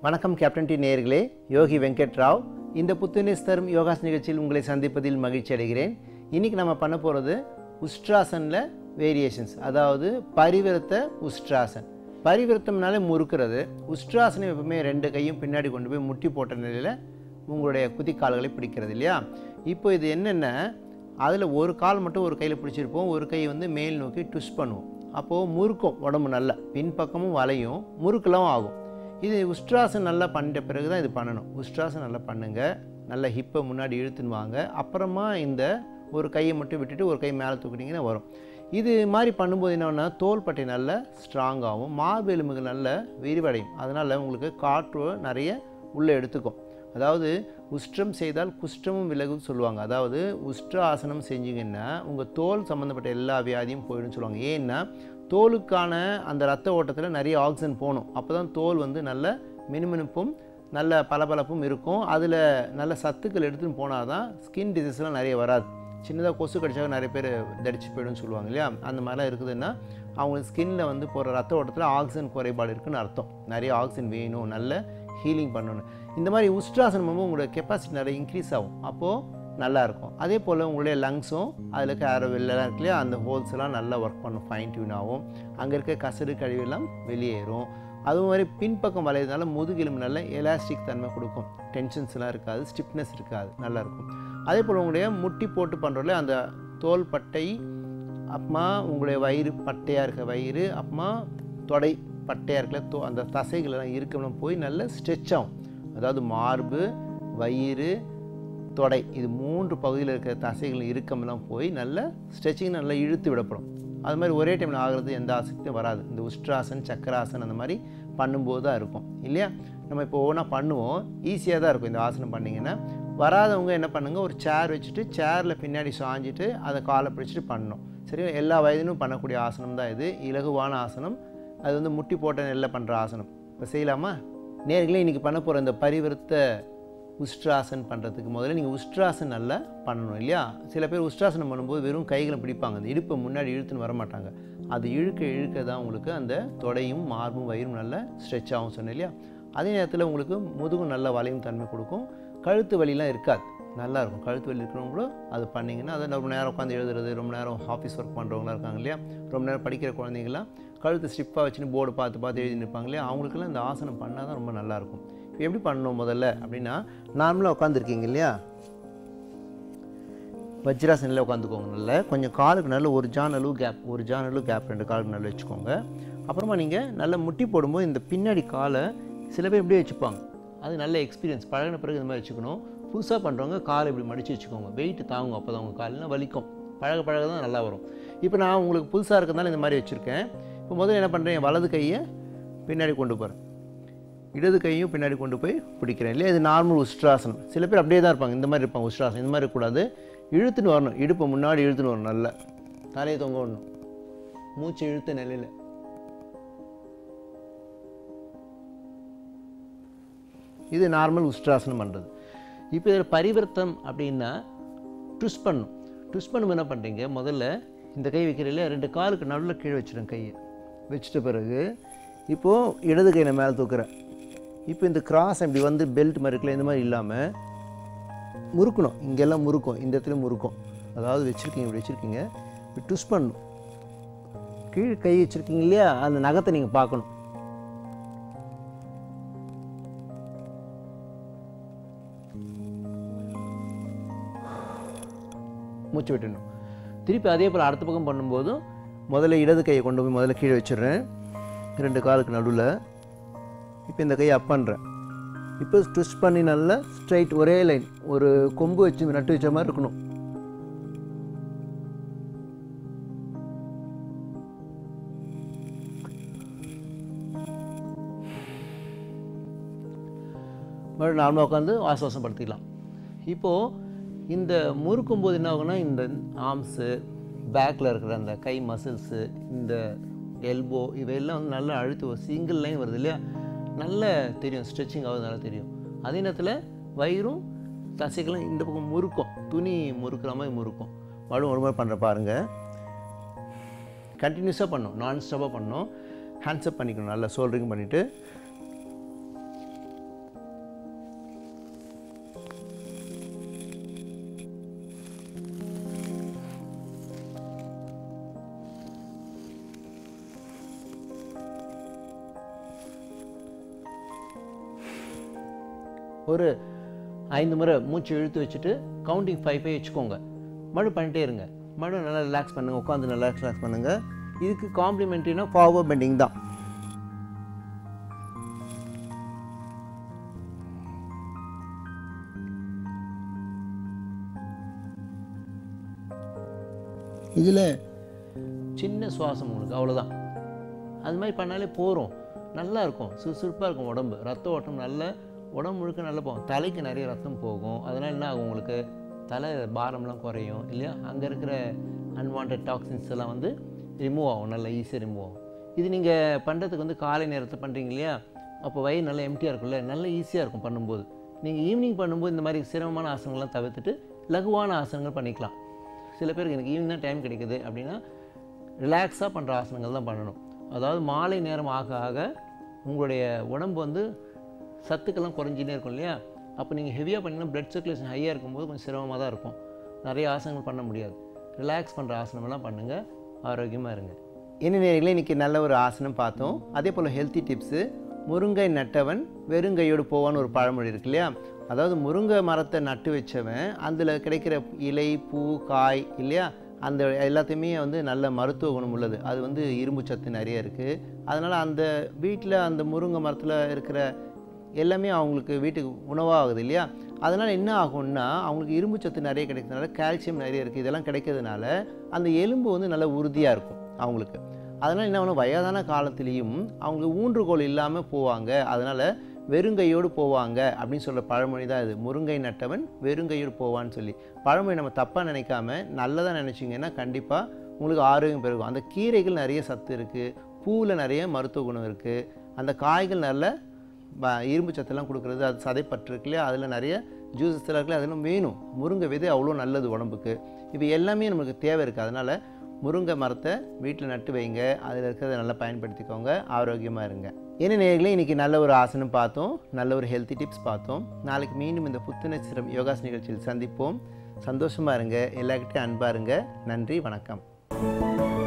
வணக்கம் captain D நேயர்களே யோகி வெங்கட் ராவ் இந்த புத்துணர்ச்சி தரும் யோகாஸ் நிகழ்ச்சியில் உங்களை சந்திப்பதில் மகிழ்ச்சி அடைகிறேன் இன்னைக்கு நம்ம பண்ண போகிறது உஸ்ட்ராசனில் வேரியேஷன்ஸ் அதாவது பரிவிரத்த உஸ்ட்ராசன் பரிவிரத்தம்னாலே முறுக்கிறது உஸ்ட்ராசனம் எப்பவுமே ரெண்டு கையும் பின்னாடி கொண்டு போய் முட்டி போட்ட நிலையில் உங்களுடைய குதிக்கால்களை பிடிக்கிறது இல்லையா இப்போ இது என்னென்ன அதில் ஒரு கால் மட்டும் ஒரு கையில் பிடிச்சிருப்போம் ஒரு கை வந்து மேல் நோக்கி ட்விஸ்ட் பண்ணுவோம் அப்போது முறுக்கும் உடம்பு நல்லா பின்பக்கமும் வளையும் முறுக்கெல்லாம் ஆகும் இது உஸ்ட்ராசன் நல்லா பண்ணிட்ட பிறகு தான் இது பண்ணணும் உஸ்ட்ராசன் நல்லா பண்ணுங்கள் நல்லா ஹிப்பை முன்னாடி இழுத்துன்னு வாங்க அப்புறமா இந்த ஒரு கையை மட்டும் விட்டுட்டு ஒரு கை மேலே தூக்கிட்டிங்கன்னா வரும் இது மாதிரி பண்ணும்போது என்னன்னா தோள்பட்டை நல்லா ஸ்ட்ராங்காகவும் மார்பெலும்புகள் நல்ல விரிவடையும் அதனால் உங்களுக்கு காற்று நிறைய உள்ளே எடுத்துக்கும் அதாவது உஷ்டம் செய்தால் குஷ்டமும் விலகுன்னு சொல்லுவாங்க அதாவது உஷ்ட ஆசனம் செஞ்சீங்கன்னா உங்கள் தோல் சம்மந்தப்பட்ட எல்லா வியாதியும் போயிடும்னு சொல்லுவாங்க ஏன்னா தோலுக்கான அந்த ரத்த ஓட்டத்தில் நிறைய ஆக்சிஜன் போகணும் அப்போ தான் தோல் வந்து நல்ல மினுமினுப்பும் நல்ல பளபளப்பும் இருக்கும் அதில் நல்ல சத்துக்கள் எடுத்துன்னு போனால் தான் ஸ்கின் டிசீஸ்லாம் நிறைய வராது சின்னதாக கொசு கடிச்சாக நிறைய பேர் தடிச்சு போயிடும்னு சொல்லுவாங்க இல்லையா அந்த மாதிரிலாம் இருக்குதுன்னா அவங்க ஸ்கின்னில் வந்து போகிற ரத்த ஓட்டத்தில் ஆக்சிஜன் குறைபாடு இருக்குன்னு அர்த்தம் நிறைய ஆக்சிஜன் வேணும் நல்ல ஹீலிங் பண்ணணும் இந்த மாதிரி உஸ்ட்ராசனம் வந்து உங்களோட கெப்பாசிட்டி நிறைய இன்க்ரீஸ் ஆகும் அப்போது நல்லாயிருக்கும் அதே போல் உங்களுடைய லங்ஸும் அதில் இருக்க ஏரோ வெளிலலாம் இருக்கு இல்லையா அந்த ஹோல்ஸ் எல்லாம் நல்லா ஒர்க் பண்ணும் ஃபைன் டியூன் ஆகும் அங்கே இருக்க கசடு கழிவெல்லாம் வெளியேறும் அது மாதிரி பின்பக்கம் வளையதுனால முதுகெலும்பு நல்ல எலாஸ்டிக் தன்மை கொடுக்கும் டென்ஷன்ஸ்லாம் இருக்காது ஸ்டிப்னஸ் இருக்காது நல்லாயிருக்கும் அதே போல் உங்களுடைய முட்டி போட்டு பண்ணுறதுல அந்த தோல் பட்டை அப்புறமா உங்களுடைய வயிறு பட்டையாக இருக்க வயிறு அப்புறமா தொடை பட்டையாக இருக்கல தோ அந்த தசைகளெல்லாம் இருக்கணும் போய் நல்ல ஸ்ட்ரெச் ஆகும் அதாவது மார்பு வயிறு தொடை இது மூன்று பகுதியில் இருக்கிற தசைகள் இறுக்கமெல்லாம் போய் நல்ல ஸ்ட்ரெச்சிங் நல்லா இழுத்து விடப்படும் அது மாதிரி ஒரே டைமில் ஆகிறது எந்த ஆசக்தியும் வராது இந்த உஷ்ட்ராசன் சக்கராசன் அந்த மாதிரி பண்ணும்போது தான் இருக்கும் இல்லையா நம்ம இப்போ ஒவ்வொன்றா பண்ணுவோம் ஈஸியாக தான் இருக்கும் இந்த ஆசனம் பண்ணிங்கன்னா வராதவங்க என்ன பண்ணுங்க ஒரு சேர் வச்சுட்டு சேரில் பின்னாடி சாஞ்சிட்டு அதை காலை பிடிச்சிட்டு பண்ணணும் சரி எல்லா வயதிலும் பண்ணக்கூடிய ஆசனம் தான் இது இலகுவான ஆசனம் அது வந்து முட்டி போட்ட நெல்லில் பண்ணுற ஆசனம் இப்போ செய்யலாமா நேர்களே இன்றைக்கி பண்ண போகிற இந்த பரிவர்த்த உஸ்ட்ராசன் பண்ணுறதுக்கு முதல்ல நீங்கள் உஸ்ட்ராசன் நல்லா பண்ணணும் இல்லையா சில பேர் உஸ்ட்ராசனம் பண்ணும்போது வெறும் கைகளை பிடிப்பாங்க அந்த இடுப்பை முன்னாடி இழுத்துன்னு வர மாட்டாங்க அது இழுக்க இழுக்க தான் உங்களுக்கு அந்த தொடையும் மார்பும் வயிறும் நல்லா ஸ்ட்ரெச் ஆகும் சொன்னேன் இல்லையா அதே நேரத்தில் உங்களுக்கு முதுகும் நல்ல வளையும் தன்மை கொடுக்கும் கழுத்து வலிலாம் இருக்காது நல்லா இருக்கும் கழுத்து வலி இருக்கிறவங்களும் அது பண்ணிங்கன்னா அதை ரொம்ப நேரம் உட்காந்து எழுதுறது ரொம்ப நேரம் ஆஃபீஸ் ஒர்க் பண்ணுறவங்களாம் இருக்காங்க இல்லையா ரொம்ப நேரம் படிக்கிற குழந்தைங்களாம் கழுத்து ஸ்டிப்பாக வச்சுன்னு போர்டு பார்த்து பார்த்து எழுதி நிற்பாங்க இல்லையா அவங்களுக்கெல்லாம் இந்த ஆசனம் பண்ணால் தான் ரொம்ப நல்லாயிருக்கும் இப்போ எப்படி பண்ணணும் முதல்ல அப்படின்னா நார்மலாக உட்காந்துருக்கீங்க இல்லையா வஜ்ராசனில் உட்காந்துக்கோங்க நல்ல கொஞ்சம் காலுக்கு நல்ல ஒரு ஜான் அளவு கேப் ஒரு ஜான் அளவு கேப் ரெண்டு காலுக்கு நல்லா வச்சுக்கோங்க அப்புறமா நீங்கள் நல்ல முட்டி போடும்போது இந்த பின்னாடி காலை சில பேர் இப்படியே வச்சுப்பாங்க அது நல்ல எக்ஸ்பீரியன்ஸ் பழகின பிறகு இந்த மாதிரி வச்சுக்கணும் புதுசாக பண்ணுறவங்க காலை இப்படி மடித்து வச்சுக்கோங்க வெயிட்டு தாங்கும் அப்போ தான் உங்கள் காலில் வலிக்கும் பழக பழக தான் நல்லா வரும் இப்போ நான் உங்களுக்கு புதுசாக இருக்கிறதுனால இந்த மாதிரி வச்சுருக்கேன் இப்போ முதல்ல என்ன பண்ணுறேன் வலது கையை பின்னாடி கொண்டு போகிறேன் இடது கையும் பின்னாடி கொண்டு போய் பிடிக்கிறேன் இல்லையா இது நார்மல் உஸ்ட்ராசனம் சில பேர் அப்படியே தான் இருப்பாங்க இந்த மாதிரி இருப்பாங்க உஸ்ட்ராசனம் இந்த மாதிரி இருக்கக்கூடாது இழுத்துன்னு வரணும் இடுப்பை முன்னாடி இழுத்துன்னு வரணும் நல்லா தலையை தொங்க விடணும் மூச்சு இழுத்த நிலையில் இது நார்மல் உஸ்ட்ராசனம் பண்ணுறது இப்போ இதில் பரிவர்த்தம் அப்படின்னா ட்விஸ்ட் பண்ணும் ட்விஸ்ட் பண்ணும் என்ன பண்ணுறீங்க முதல்ல இந்த கை வைக்கிறீங்களா ரெண்டு காலுக்கு நடுவில் கீழே வச்சிடும் கையை வச்சிட்ட பிறகு இப்போது இடது கையில் மேலே தூக்குறேன் இப்போ இந்த கிராஸ் இப்படி வந்து பெல்ட் மாதிரி இருக்குல்ல இந்த மாதிரி இல்லாமல் முறுக்கணும் இங்கெல்லாம் முறுக்கும் இந்த இடத்துல முறுக்கும் அதாவது வச்சுருக்கீங்க இப்படி வச்சுருக்கீங்க இப்படி ட்விஸ்ட் பண்ணணும் கீழ் கை வச்சுருக்கீங்க இல்லையா அந்த நகத்தை நீங்கள் பார்க்கணும் மூச்சு விட்டுடணும் திருப்பி அதே போல் அடுத்த பக்கம் பண்ணும்போதும் முதல்ல இடது கையை கொண்டு போய் முதல்ல கீழே வச்சிடுறேன் ரெண்டு காலுக்கு நடுவில் இப்போ இந்த கையை அப் பண்ணுறேன் இப்போ ட்விஸ்ட் பண்ணி நல்லா ஸ்ட்ரைட் ஒரே லைன் ஒரு கொம்பு வச்சு நட்டு வச்ச மாதிரி இருக்கணும் மறுபடியும் நார்மலாக உட்காந்து வாசவாசம் படுத்திக்கலாம் இப்போது இந்த முறுக்கும் போது என்ன ஆகும்னா இந்த ஆர்ம்ஸு பேக்கில் இருக்கிற அந்த கை மசில்ஸு இந்த எல்போ இவையெல்லாம் வந்து நல்லா அழுத்து ஒரு சிங்கிள் லைன் வருது இல்லையா நல்ல தெரியும் ஸ்ட்ரெச்சிங் ஆகுது நல்லா தெரியும் அதே நேரத்தில் வயிறும் தசைகளும் இந்த பக்கம் முறுக்கும் துணி முறுக்கிற மாதிரி முறுக்கும் மறுபடியும் ஒரு மாதிரி பண்ணுற பாருங்கள் கண்டினியூஸாக பண்ணணும் நான் ஸ்டாப்பாக பண்ணணும் ஹேண்ட்ஸ்அப் பண்ணிக்கணும் நல்லா சோல்டரிங் பண்ணிவிட்டு ஒரு ஐந்து முறை மூச்சு இழுத்து வச்சுட்டு கவுண்டிங் ஃபைவ் ஃபைவ் வச்சுக்கோங்க மறு பண்ணிட்டே இருங்க மறு நல்லா ரிலாக்ஸ் பண்ணுங்கள் உட்காந்து நல்லா ரிலாக்ஸ் பண்ணுங்கள் இதுக்கு காம்ப்ளிமெண்ட்ரினா ஃபார்வர்ட் பெண்டிங் தான் இதில் சின்ன சுவாசம் உங்களுக்கு அவ்வளோதான் அது மாதிரி பண்ணாலே போகிறோம் நல்லா இருக்கும் சுறுசுறுப்பாக இருக்கும் உடம்பு ரத்த ஓட்டம் நல்ல உடம்பு முழுக்க நல்லா போகும் தலைக்கு நிறைய ரத்தம் போகும் அதனால் என்ன ஆகும் உங்களுக்கு தலை பாரம்லாம் குறையும் இல்லையா அங்கே இருக்கிற அன்வான்ட் டாக்ஸின்ஸ் எல்லாம் வந்து ரிமூவ் ஆகும் நல்லா ஈஸியாக ரிமூவ் ஆகும் இது நீங்கள் பண்ணுறதுக்கு வந்து காலை நேரத்தில் பண்ணுறீங்க இல்லையா அப்போ வயிறு நல்லா எம்டியாக இருக்கும்ல நல்லா ஈஸியாக இருக்கும் பண்ணும்போது நீங்கள் ஈவினிங் பண்ணும்போது இந்த மாதிரி சிரமமான ஆசனங்கள்லாம் தவிர்த்துட்டு லகுவான ஆசனங்கள் பண்ணிக்கலாம் சில பேருக்கு எனக்கு ஈவினிங் தான் டைம் கிடைக்குது அப்படின்னா ரிலாக்ஸாக பண்ணுற ஆசனங்கள் தான் பண்ணணும் அதாவது மாலை நேரம் ஆக ஆக உங்களுடைய உடம்பு வந்து சத்துக்கெல்லாம் குறைஞ்சினே இருக்கும் இல்லையா அப்போ நீங்கள் ஹெவியாக பண்ணிங்கன்னா பிளட் சர்க்குலேஷன் ஹையாக இருக்கும்போது கொஞ்சம் சிரமமாக தான் இருக்கும் நிறைய ஆசனங்கள் பண்ண முடியாது ரிலாக்ஸ் பண்ணுற ஆசனமெல்லாம் பண்ணுங்கள் ஆரோக்கியமாக இருங்க என்ன நேரங்களே இன்றைக்கி நல்ல ஒரு ஆசனம் பார்த்தோம் அதே போல் ஹெல்த்தி டிப்ஸு முருங்கை நட்டவன் வெறுங்கையோடு போவான்னு ஒரு பழமொழி இருக்கு இல்லையா அதாவது முருங்கை மரத்தை நட்டு வச்சவன் அதில் கிடைக்கிற இலை பூ காய் இல்லையா அந்த எல்லாத்தையுமே வந்து நல்ல மருத்துவ குணம் உள்ளது அது வந்து இரும்பு சத்து நிறைய இருக்குது அதனால் அந்த வீட்டில் அந்த முருங்கை மரத்தில் இருக்கிற எல்லாமே அவங்களுக்கு வீட்டுக்கு உணவாகுது இல்லையா அதனால் என்ன ஆகும்னா அவங்களுக்கு இரும்பு சத்து நிறைய கிடைக்கிறதுனால கால்சியம் நிறைய இருக்குது இதெல்லாம் கிடைக்கிறதுனால அந்த எலும்பு வந்து நல்ல உறுதியாக இருக்கும் அவங்களுக்கு அதனால் என்ன ஆகும் வயதான காலத்திலையும் அவங்களுக்கு ஊன்றுகோல் இல்லாமல் போவாங்க அதனால் வெறுங்கையோடு போவாங்க அப்படின்னு சொல்கிற பழமொழி தான் இது முருங்கை நட்டவன் வெறுங்கையோடு போவான்னு சொல்லி பழமொழி நம்ம தப்பாக நினைக்காம நல்லதாக நினச்சிங்கன்னா கண்டிப்பாக உங்களுக்கு ஆரோக்கியம் பெருகும் அந்த கீரைகள் நிறைய சத்து இருக்குது பூவில் நிறைய மருத்துவ குணம் இருக்குது அந்த காய்கள் நல்ல ப- இரும்பு சத்தெல்லாம் கொடுக்குறது அது சதைப்பற்று இருக்கு இல்லையா அதில் நிறைய ஜூஸஸ் எல்லாம் இருக்குல்ல அதெல்லாம் வேணும் முருங்கை விதை அவ்வளோ நல்லது உடம்புக்கு இப்போ எல்லாமே நமக்கு தேவை இருக்குது அதனால் முருங்கை மரத்தை வீட்டில் நட்டு வைங்க அதில் இருக்கிறத நல்லா பயன்படுத்திக்கோங்க ஆரோக்கியமாக இருங்க என்ன நேர்களே இன்றைக்கி நல்ல ஒரு ஆசனம் பார்த்தோம் நல்ல ஒரு ஹெல்த்தி டிப்ஸ் பார்த்தோம் நாளைக்கு மீண்டும் இந்த புத்துணர்ச்சி சிரம் யோகாஸ் நிகழ்ச்சியில் சந்திப்போம் சந்தோஷமாக இருங்க எல்லார்கிட்டையும் அன்பாக இருங்க நன்றி வணக்கம்